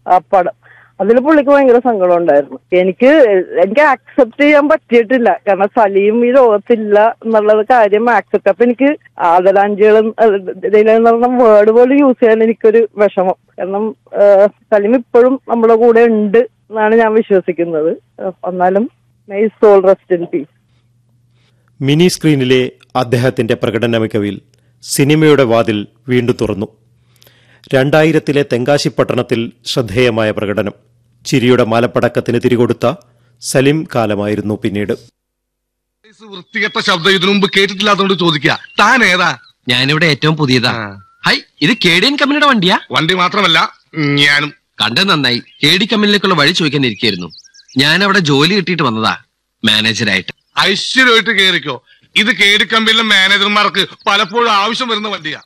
ആ പടം അതിൽ പുള്ളിക്ക് ഭയങ്കര സങ്കടം ഉണ്ടായിരുന്നു എനിക്ക് എനിക്ക് ആക്സെപ്റ്റ് ചെയ്യാൻ പറ്റിയിട്ടില്ല കാരണം സലീം ഈ ലോകത്തില്ല എന്നുള്ളത് കാര്യം ആക്സെപ്റ്റ് അപ്പൊ എനിക്ക് ആദരാഞ്ജലികളും ഇതിലെന്ന് പറഞ്ഞ വേർഡ് പോലും യൂസ് ചെയ്യാൻ എനിക്കൊരു വിഷമം കാരണം ആ, സലീം ഇപ്പോഴും നമ്മുടെ കൂടെ ഉണ്ട് എന്നാണ് ഞാൻ വിശ്വസിക്കുന്നത് ആ, എന്നാലും my soul rest in peace mini സ്ക്രീനിലെ അദ്ദേഹത്തിന്റെ പ്രകടന മികവിൽ സിനിമയുടെ വാതിൽ വീണ്ടും തുറന്നു രണ്ടായിരത്തിലെ തെങ്കാശി പട്ടണത്തിൽ ശ്രദ്ധേയമായ പ്രകടനം ചിരിയുടെ മലപ്പടക്കത്തിന് തിരികൊടുത്ത സലിം കാലമായിരുന്നു പിന്നീട് വയസ്സ് വൃത്തികെട്ട ശബ്ദം ഇതിനു മുമ്പ് കേട്ടിട്ടില്ലാത്തതുകൊണ്ട് ചോദിക്കുക താൻ ഏതാ ഞാനിവിടെ ഏറ്റവും പുതിയതാ ആ. ഹൈ ഇത് കേടിയൻ കമ്പനിയുടെ വണ്ടിയാ വണ്ടി മാത്രമല്ല ഞാനും കണ്ടത് നന്നായി കേടി കമ്പനിയിലേക്കുള്ള വഴി ചോദിക്കാൻ ഇരിക്കായിരുന്നു ഞാൻ അവിടെ ജോലി കിട്ടിയിട്ട് വന്നതാ മാനേജരായിട്ട് ഐശ്വര്യമായിട്ട് കേറിക്കോ ഇത് കേടി കമ്പനിയിലെ മാനേജർമാർക്ക് പലപ്പോഴും ആവശ്യം വരുന്ന വണ്ടിയാ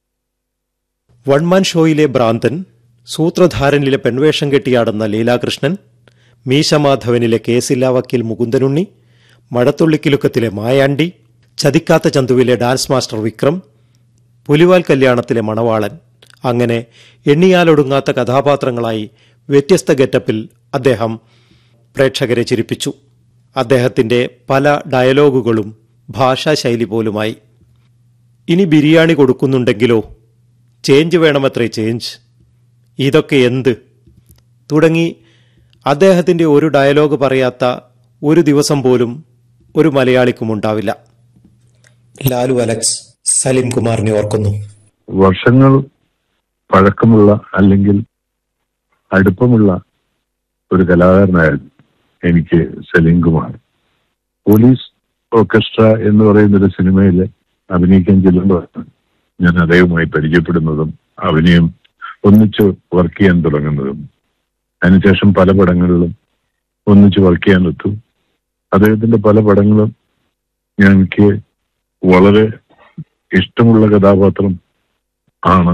വൺമാൻ ഷോയിലെ ഭ്രാന്തൻ സൂത്രധാരനിലെ പെൺവേഷം കെട്ടിയാടുന്ന ലീലാകൃഷ്ണൻ മീശമാധവനിലെ കേസില്ലാ വക്കീൽ മുകുന്ദനുണ്ണി മഴത്തുള്ളിക്കിലുക്കത്തിലെ മായാണ്ടി ചതിക്കാത്ത ചന്തുവിലെ ഡാൻസ് മാസ്റ്റർ വിക്രം പുലിവാൽ കല്യാണത്തിലെ മണവാളൻ അങ്ങനെ എണ്ണിയാലൊടുങ്ങാത്ത കഥാപാത്രങ്ങളായി വ്യത്യസ്ത ഗെറ്റപ്പിൽ അദ്ദേഹം പ്രേക്ഷകരെ ചിരിപ്പിച്ചു അദ്ദേഹത്തിന്റെ പല ഡയലോഗുകളും ഭാഷാശൈലി പോലുമായി ഇനി ബിരിയാണി കൊടുക്കുന്നുണ്ടെങ്കിലോ ചേഞ്ച് വേണമത്രേ ചേഞ്ച് ഇതൊക്കെ എന്ത് തുടങ്ങി അദ്ദേഹത്തിന്റെ ഒരു ഡയലോഗ് പറയാത്ത ഒരു ദിവസം പോലും ഒരു മലയാളിക്കും ഉണ്ടാവില്ല ലാലു അലക്സ് സലിം കുമാറിനെ ഓർക്കുന്നു വർഷങ്ങൾ പഴക്കമുള്ള അല്ലെങ്കിൽ അടുപ്പമുള്ള ഒരു കലാകാരനായിരുന്നു എനിക്ക് സലീം കുമാർ പോലീസ് ഓർക്കസ്ട്ര എന്ന് പറയുന്ന ഒരു സിനിമയിൽ അഭിനയിക്കാൻ ചെല്ലുമ്പോഴാണ് ഞാൻ അദ്ദേഹവുമായി പരിചയപ്പെടുന്നതും അഭിനയം ഒന്നിച്ച് വർക്ക് ചെയ്യാൻ തുടങ്ങുന്നതും അതിനുശേഷം പല പടങ്ങളിലും ഒന്നിച്ച് വർക്ക് ചെയ്യാൻ എത്തും അദ്ദേഹത്തിന്റെ പല പടങ്ങളും ഞാൻ എനിക്ക് വളരെ ഇഷ്ടമുള്ള കഥാപാത്രം ആണ്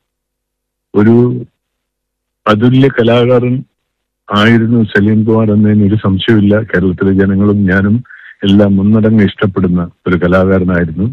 ഒരു അതുല്യ കലാകാരൻ ആയിരുന്നു സലീം കുമാർ എന്നതിന് ഒരു സംശയമില്ല കേരളത്തിലെ ജനങ്ങളും ഞാനും എല്ലാം മുന്നടങ്ങ് ഇഷ്ടപ്പെടുന്ന ഒരു കലാകാരനായിരുന്നു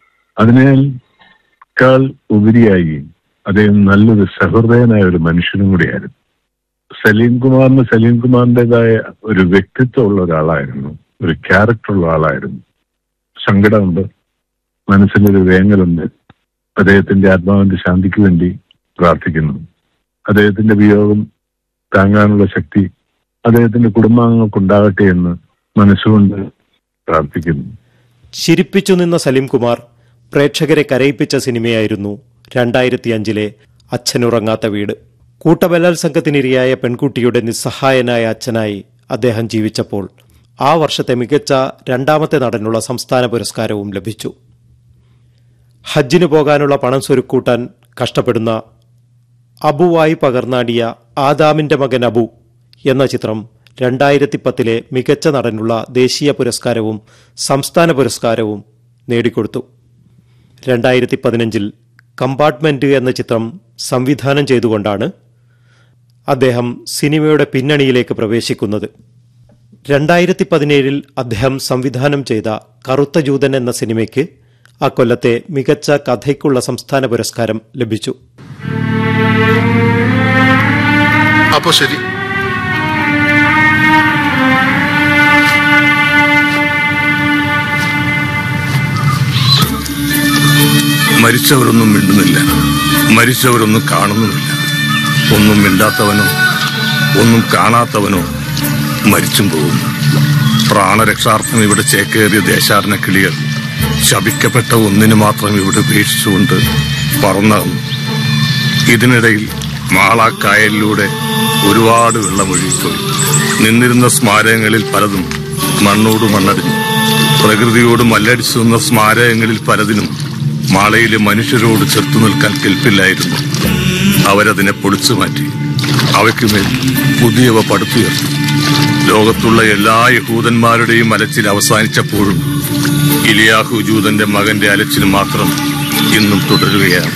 അതിനേക്കാൾ ഉപരിയായി അദ്ദേഹം നല്ലൊരു സഹൃദയനായ ഒരു മനുഷ്യനും കൂടിയായിരുന്നു സലീം കുമാറിന് സലീം കുമാറിൻ്റെതായ ഒരു വ്യക്തിത്വമുള്ള ഒരാളായിരുന്നു ഒരു ക്യാരക്ടറുള്ള ആളായിരുന്നു സങ്കടമുണ്ട് മനസ്സിലൊരു വേങ്ങലുണ്ട് അദ്ദേഹത്തിന്റെ ആത്മാവിന്റെ ശാന്തിക്ക് വേണ്ടി പ്രാർത്ഥിക്കുന്നു അദ്ദേഹത്തിന്റെ വിയോഗം താങ്ങാനുള്ള ശക്തി അദ്ദേഹത്തിന്റെ കുടുംബാംഗങ്ങൾക്കുണ്ടാകട്ടെ എന്ന് മനസ്സുകൊണ്ട് പ്രാർത്ഥിക്കുന്നു ചിരിപ്പിച്ചു നിന്ന സലിം കുമാർ പ്രേക്ഷകരെ കരയിപ്പിച്ച സിനിമയായിരുന്നു രണ്ടായിരത്തി അഞ്ചിലെ അച്ഛനുറങ്ങാത്ത വീട് കൂട്ടബലാത്സംഗത്തിനിരയായ പെൺകുട്ടിയുടെ നിസ്സഹായനായ അച്ഛനായി അദ്ദേഹം ജീവിച്ചപ്പോൾ ആ വർഷത്തെ മികച്ച രണ്ടാമത്തെ നടനുള്ള സംസ്ഥാന പുരസ്കാരവും ലഭിച്ചു ഹജ്ജിന് പോകാനുള്ള പണം സ്വരുക്കൂട്ടാൻ കഷ്ടപ്പെടുന്ന അബുവായി പകർന്നാടിയ ആദാമിന്റെ മകൻ അബു എന്ന ചിത്രം രണ്ടായിരത്തി പത്തിലെ മികച്ച നടനുള്ള ദേശീയ പുരസ്കാരവും സംസ്ഥാന പുരസ്കാരവും നേടിക്കൊടുത്തു രണ്ടായിരത്തി പതിനഞ്ചിൽ കമ്പാർട്ട്മെന്റ് എന്ന ചിത്രം സംവിധാനം ചെയ്തുകൊണ്ടാണ് അദ്ദേഹം സിനിമയുടെ പിന്നണിയിലേക്ക് പ്രവേശിക്കുന്നത് രണ്ടായിരത്തി പതിനേഴിൽ അദ്ദേഹം സംവിധാനം ചെയ്ത കറുത്ത ജൂതൻ എന്ന സിനിമയ്ക്ക് അക്കൊല്ലത്തെ മികച്ച കഥയ്ക്കുള്ള സംസ്ഥാന പുരസ്കാരം ലഭിച്ചു അപ്പൊ ശരി മരിച്ചവരൊന്നും മിണ്ടുന്നില്ല മരിച്ചവരൊന്നും കാണുന്നുമില്ല ഒന്നും മിണ്ടാത്തവനോ ഒന്നും കാണാത്തവനോ മരിച്ചും പോകുന്നു പ്രാണരക്ഷാർത്ഥം ഇവിടെ ചേക്കേറിയ ദേശാടന കിളികൾ ശപിക്കപ്പെട്ട ഒന്നിനു മാത്രം ഇവിടെ ഉപേക്ഷിച്ചുകൊണ്ട് പറന്നകന്നു ഇതിനിടയിൽ മാളാക്കായലിലൂടെ ഒരുപാട് വെള്ളമൊഴുകിപ്പോയി നിന്നിരുന്ന സ്മാരകങ്ങളിൽ പലതും മണ്ണോട് മണ്ണടിഞ്ഞു പ്രകൃതിയോട് മല്ലടിച്ചു നിന്ന സ്മാരകങ്ങളിൽ പലതിനും മാളയിലെ മനുഷ്യരോട് ചെറുത്തു നിൽക്കാൻ കെൽപ്പില്ലായിരുന്നു അവരതിനെ പൊളിച്ചു മാറ്റി അവയ്ക്കുമേൽ പുതിയവ പടുത്തുയർത്തി ലോകത്തുള്ള എല്ലാ യഹൂദന്മാരുടെയും അലച്ചിൽ അവസാനിച്ചപ്പോഴും ഇലിയാഹു ജൂതന്റെ മകന്റെ അലച്ചിൽ മാത്രം ഇന്നും തുടരുകയാണ്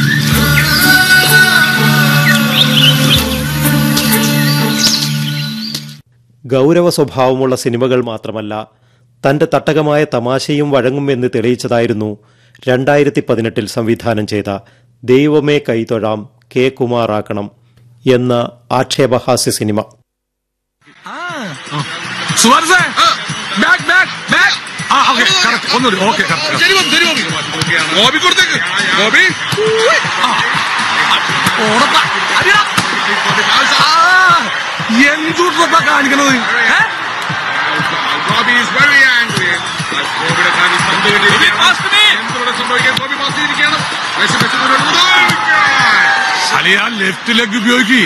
ഗൗരവ സ്വഭാവമുള്ള സിനിമകൾ മാത്രമല്ല തന്റെ തട്ടകമായ തമാശയും വഴങ്ങുമെന്ന് തെളിയിച്ചതായിരുന്നു രണ്ടായിരത്തി പതിനെട്ടിൽ സംവിധാനം ചെയ്ത ദൈവമേ കൈതൊഴാം കെ കുമാറാക്കണം എന്ന ആക്ഷേപഹാസ്യ സിനിമ സുവർസേ ബാക്ക് ബാക്ക് ബാക്ക് ആ ഓക്കെ ഒന്നുകൂടി ഓക്കെ ഗോപി കൊടുത്തേക്ക് ഗോപി എന്തുട്രപ്പ കാണിക്കണത് ഗോപി ഈസ് വെരി ആംഗ്രി ഗോപിയുടെ കാര്യം പന്ത് എന്തുകൂടെ സംഭവിക്കാൻ ഗോപി പാസ് ചെയ്തിരിക്കുകയാണ് മെസ്സി മെസ്സി അലിയ ലെഫ്റ്റ് ലെഗ് ഉപയോഗിക്ക്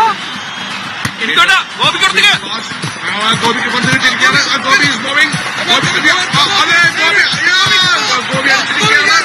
ഗോപിക്ക് പന്ത് കിട്ടിയിരിക്കുകയാണ് ഗോപി ഈസ് മൂവിംഗ് ഗോപി അതെ ഗോപി ഗോപി അടിച്ചിരിക്കുകയാണ്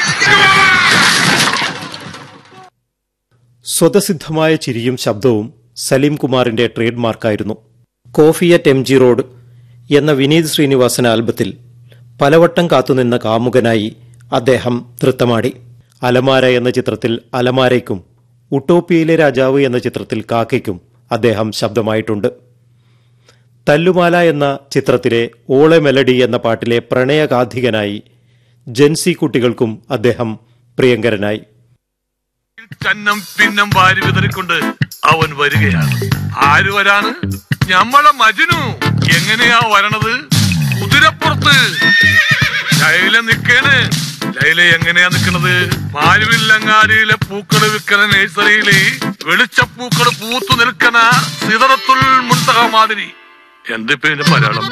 സ്വതസിദ്ധമായ ചിരിയും ശബ്ദവും സലീം കുമാറിന്റെ ട്രേഡ് മാർക്കായിരുന്നു coffee at M G road എന്ന വിനീത് ശ്രീനിവാസൻ ആൽബത്തിൽ പലവട്ടം കാത്തുനിന്ന കാമുകനായി അദ്ദേഹം നൃത്തമാടി അലമാര എന്ന ചിത്രത്തിൽ അലമാരയ്ക്കും ഉട്ടോപ്പിയയിലെ രാജാവ് എന്ന ചിത്രത്തിൽ കാക്കയ്ക്കും അദ്ദേഹം ശബ്ദമായിട്ടുണ്ട് തല്ലുമാല എന്ന ചിത്രത്തിലെ ഓളെ മെലഡി എന്ന പാട്ടിലെ പ്രണയകാധികനായി ജൻസി കുട്ടികൾക്കും അദ്ദേഹം പ്രിയങ്കരനായി കന്നം പിന്നം വാരി വിതറിക്കൊണ്ട് അവൻ വരികയാണ് ആര് വരാണ് ഞമ്മളെ മജുനു എങ്ങനെയാ വരണത് കുതിരപ്പുറത്ത് ലൈല നിക്കേണ് ലൈല എങ്ങനെയാ നിക്കണത് മാരുവില്ലങ്ങാടിയിലെ പൂക്കള് വിൽക്കണ നഴ്സറിയില് വെളിച്ചപ്പൂക്കള് പൂത്തു നിൽക്കണ സിതറത്തുൽ മുന്തക മാതിരി എന്തിപ്പോ ഇതിന്റെ മലയാളം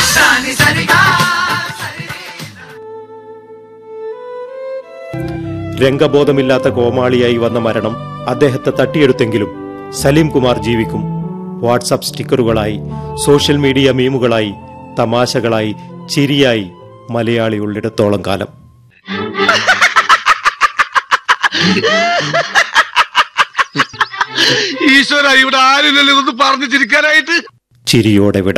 രംഗബോധമില്ലാത്ത കോമാളിയായി വന്ന മരണം അദ്ദേഹത്തെ തട്ടിയെടുത്തെങ്കിലും സലീം കുമാർ ജീവിക്കും വാട്സപ്പ് സ്റ്റിക്കറുകളായി സോഷ്യൽ മീഡിയ മീമുകളായി തമാശകളായി ചിരിയായി മലയാളി ഉള്ളിടത്തോളം കാലം ഈശ്വര ഇവിടെ ആരുമില്ലല്ലോ ഇതൊന്ന് പറഞ്ഞു ചിരിക്കാനായിട്ട് ചിരിയോടെ വിട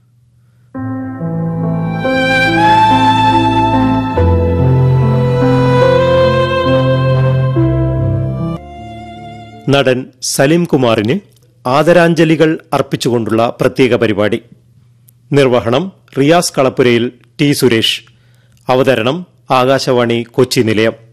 നടൻ സലീം കുമാറിന് ആദരാഞ്ജലികൾ അർപ്പിച്ചുകൊണ്ടുള്ള പ്രത്യേക പരിപാടി നിർവഹണം റിയാസ് കളപ്പുരയിൽ ടി സുരേഷ് അവതരണം ആകാശവാണി കൊച്ചി നിലയം